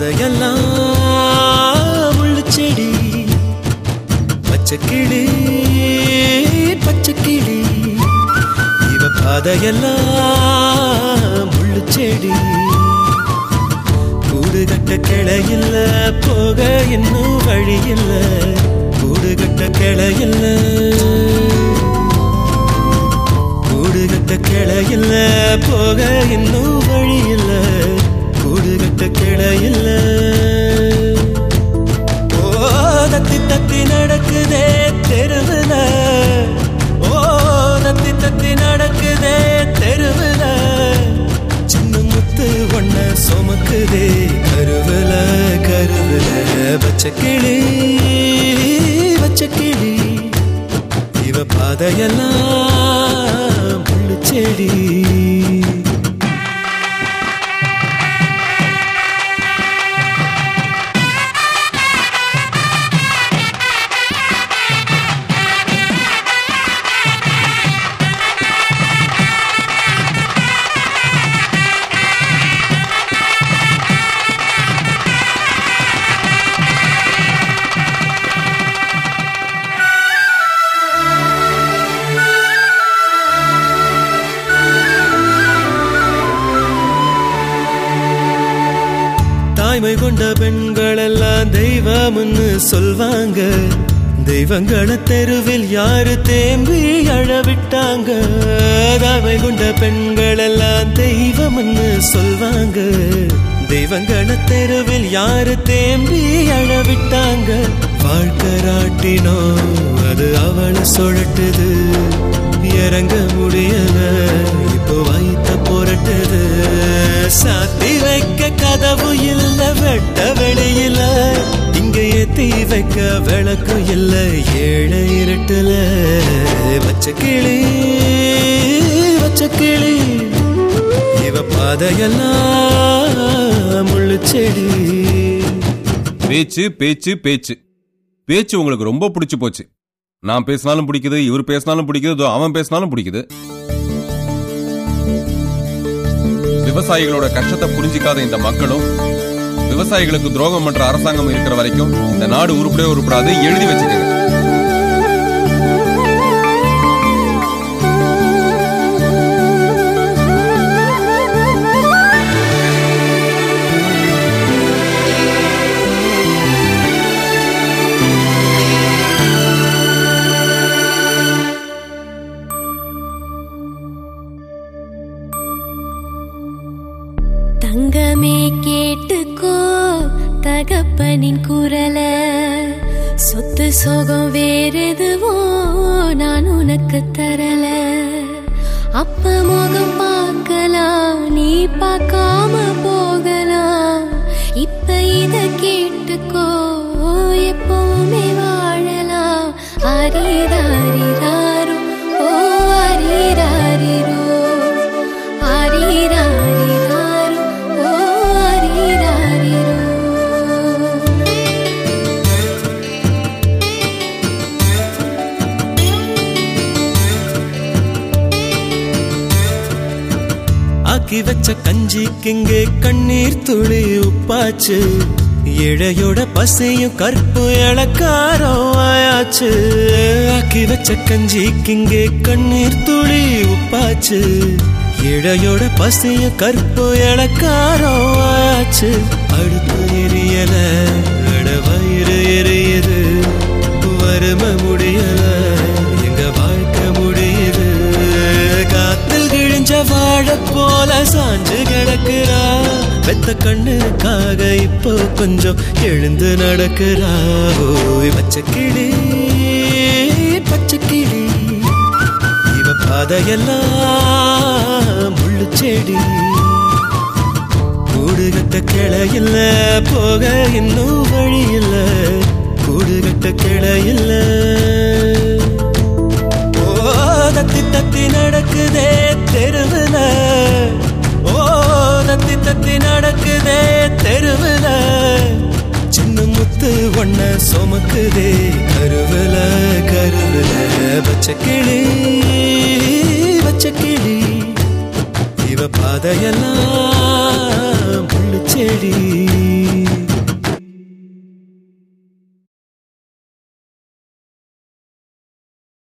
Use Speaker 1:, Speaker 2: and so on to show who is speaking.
Speaker 1: பாதையெல்லாம் முள்ளு செடி பச்சை கிளி பச்சை கிளி இவ பாதையெல்லாம் முள்ளு செடி கூடு கட்ட கிளையில்ல போக இன்னும் வழி இல்ல கூடு கட்ட கிளையில்ல கூடு கட்ட கிளையில்ல போக இன்னும் வழி இல்ல கூடு கட்ட கிளையில்ல ஓ தத்தி தத்தி நடக்குதே தெருவுல ஓ தத்தி தத்தி நடக்குதே தெருவுல சின்ன முத்து ஒன்ன சுமக்குதே கருவுல கருவுல பச்சை கிளி பச்சை கிளி இவ பாதையெல்லாம் முள்ளு செடி தாய்மை கொண்ட பெண்கள் எல்லாம் தெய்வம்னு சொல்வாங்க தெய்வங்கள தெருவில் யாரு தேம்பி அழவிட்டாங்க தாய்மை கொண்ட பெண்கள் எல்லாம் தெய்வம்னு சொல்வாங்க தெய்வங்கள தெருவில் யாரு தேம்பி அழவிட்டாங்க வாழ்க்கை ராட்டினோ அது அவளை சுழட்டுது இறங்க முடியல இப்போ வைத்த புரட்டுது சாத்தி வைக்க கதவு இல்ல வெட்ட வெளியில இங்க ஏத்தி வைக்க விளக்கு இல்ல ஏழை இருட்டுல வச்ச கிளி வச்ச கிளி இவ பாதையெல்லாம் முள்ளு செடி
Speaker 2: பேச்சு பேச்சு பேச்சு பேச்சு உங்களுக்கு ரொம்ப பிடிச்சு போச்சு நான் பேசினாலும் பிடிக்குது இவர் பேசினாலும் பிடிக்குது இதோ அவன் பேசினாலும் பிடிக்குது விவசாயிகளோட கஷ்டத்தை புரிஞ்சிக்காத இந்த மக்களும் விவசாயிகளுக்கு துரோகம் பண்ற அரசாங்கம் இருக்கிற வரைக்கும் இந்த நாடு உருப்படவே உருப்படாது எழுதி வச்சுக்கோங்க
Speaker 3: தங்கமே கேட்டுக்கோ தகப்பனின் குரல சொத்து சோகம் வேறெதுவோ நான் உனக்கு தரல அப்ப முகம் பார்க்கலாம் நீ பார்க்காம போகலாம் இப்ப இத கேட்டுக்கோ எப்பவுமே வாழலாம் அரிராரிராரு ஓ அரிராரிரோ அரிராரிராரு ஓ அரிராரிரோ
Speaker 1: ஆக்கி வச்ச கஞ்சிக்கிங்கே கண்ணீர் துளி உப்பாச்சு இழையோட பசையும் கற்பு இளக்காரம் ஆயாச்சு ஆக்கி வச்ச கஞ்சிக்கிங்கே கண்ணீர் துளி உப்பாச்சு இழையோட பசையும் கற்பு இளக்காரம் ஆயாச்சு அடுத்து எரியல அட வயிறு எரியுது வறுமை முடியல எங்க வாழ்க்கை முடியுது காத்தில் கிழிஞ்ச வாழ போல சாஞ்சு கிடக்குறா வெத்த கண்ணுக்காக இப்போ கொஞ்சம் எழுந்து நடக்கிறா ஓய் பச்சை கிளி பச்சை கிளி இவ பாதையெல்லாம் முள்ளு செடி கூடு கட்ட கிளையில்ல போக இன்னும் வழி இல்ல கூடு கட்ட கிளையில்ல ஓ தத்தி தத்தி நடக்குதே தெருவுல ஓ தத்தி தத்தி நடக்குதே தெருவுல சின்ன முத்து ஒன்ன சுமக்குதே கருவுல கருவுல பச்சை கிளி பச்சை கிளி இவ பாதையெல்லாம் முள்ளு செடி